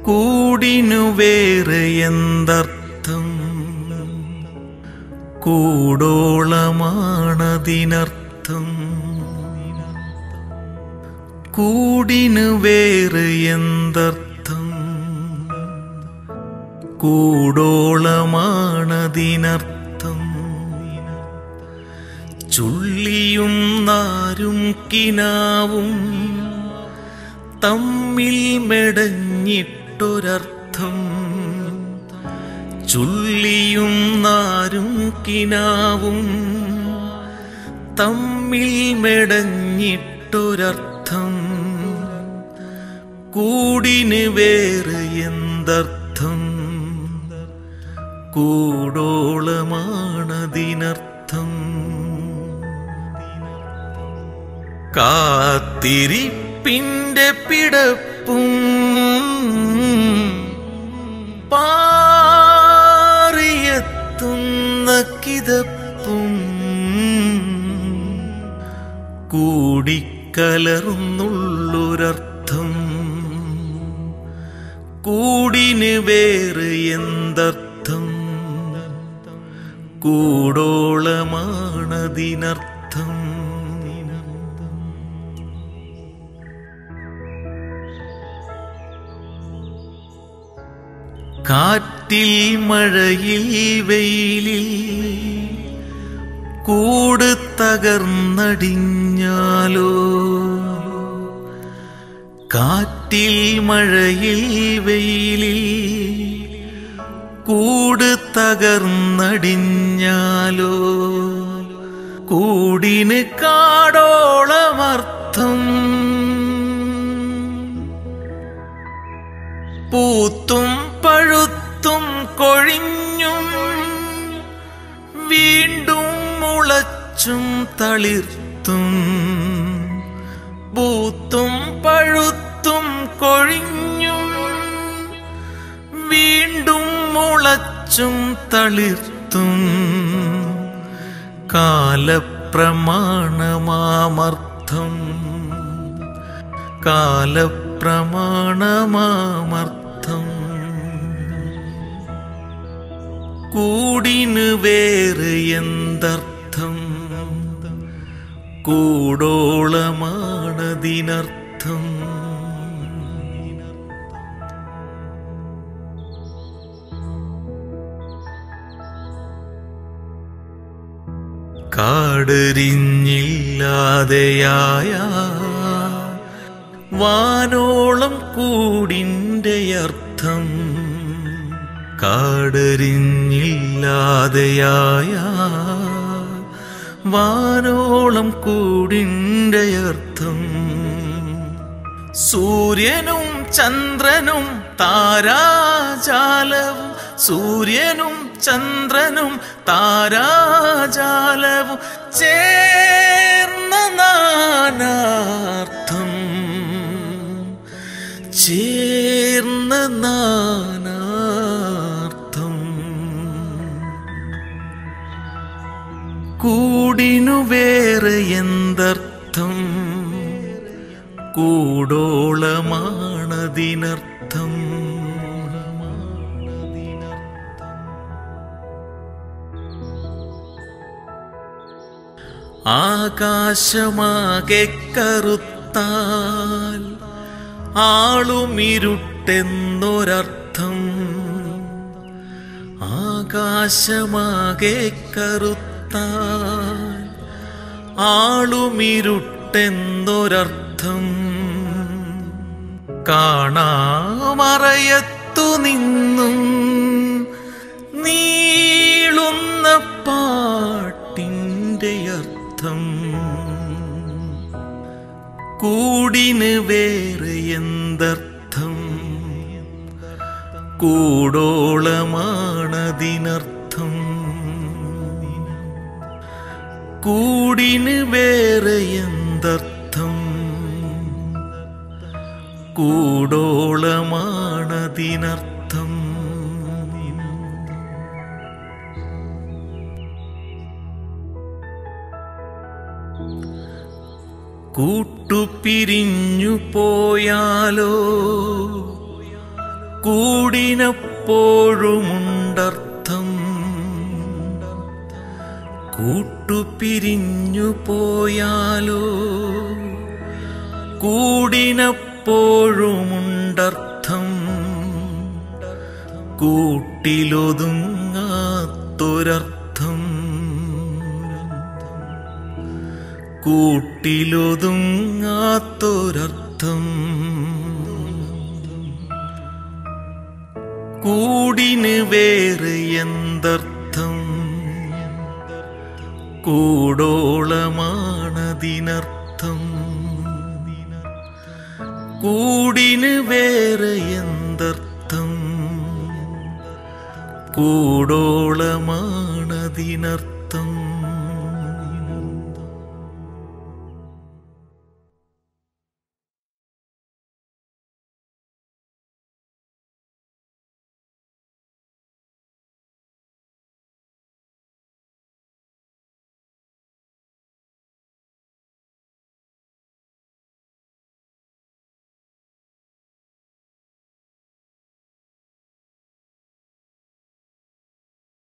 കൂടിനു വേറെ എന്തർത്ഥം കൂടോളമാണതിനർത്ഥം കൂടിനു വേറെ എന്തർത്ഥം കൂടോളമാണതിനർത്ഥം ചുള്ളിയും നാരും കിനാവും തമ്മിൽ മെടഞ്ഞിട്ടൊരർത്ഥം ചുള്ളിയും നാരും കിനാവും തമ്മിൽ മെടഞ്ഞിട്ടൊരർത്ഥം കൂടിന് വേറെ എന്തർത്ഥം കൂടോളമാണതിനർത്ഥം കാത്തിരിപ്പിന്റെ പിടപ്പും പാറിയെത്തുന്ന കിതപ്പും കൂടിക്കലർന്നുള്ളൊരർത്ഥം കൂടിന് വേറെ എന്തർത്ഥം കൂടോളമാണതിനർത്ഥം കാറ്റിൽ മഴയിൽ വെയിലിൽ കൂട് തകർന്നടിഞ്ഞാലോ കാറ്റിൽ മഴയിൽ വെയിലിൽ കൂട് തകർന്നടിഞ്ഞാലോ കൂടിന് കാടോളമർത്ഥം പൂത്തും പഴുത്തും കൊഴിഞ്ഞും വീണ്ടും മുളച്ചും തളിർത്തും പൂത്തും പഴുത്തും കൊഴിഞ്ഞും വീണ്ടും മുളച്ചും തളിർത്തും കാലപ്രമാണമാമർത്ഥം കാലപ്രമാണമാമർത്ഥം കൂടിന് വേറെ എന്തർത്ഥം കൂടോളമാണതിനർത്ഥം കാടരിഞ്ഞില്ലാതെയായ വാനോളം കൂടിൻ്റെ അർത്ഥം കാടരിഞ്ഞില്ലാതെയായ വാനോളം കൂടിൻ്റെ അർത്ഥം സൂര്യനും ചന്ദ്രനും താരാജാലവും സൂര്യനും ചന്ദ്രനും താരാജാലവും ചേർന്ന നാനാർത്ഥം ചേർന്ന നാനാർത്ഥം കൂടിനു വേറെ എന്തർത്ഥം കൂടോളമാണതിനർത്ഥം ആകാശമാകെ കറുത്താൽ ആളുമിരുട്ടെന്നൊരർത്ഥം ആകാശമാകെ കറുത്താൽ ആളുമിരുട്ടെന്നൊരർത്ഥം കാണാമറയത്തു നിന്നും നീളുന്ന പാട്ടിൻ്റെ അർത്ഥം കൂടിന് വേറെ എന്തർത്ഥം കൂടോളമാണതിനർത്ഥം കൂടിന് വേറെ എന്തർത്ഥം കൂടോളമാണതിനർത്ഥം കൂട്ടുപിരിഞ്ഞു പോയാലോ കൂടിനപ്പോഴുമുണ്ടർത്ഥം കൂട്ടുപിരിഞ്ഞു പോയാലോ കൂടിനപ്പോഴുമുണ്ടർത്ഥം കൂട്ടിലൊതുങ്ങാത്തൊരർത്ഥം കൂട്ടിലൊതുങ്ങാത്തൊരർത്ഥം കൂടിന് വേറെ എന്തർത്ഥം കൂടോളമാണതിനർത്ഥം കൂടിന് വേറെ എന്തർത്ഥം കൂടോളമാണതിനർത്ഥം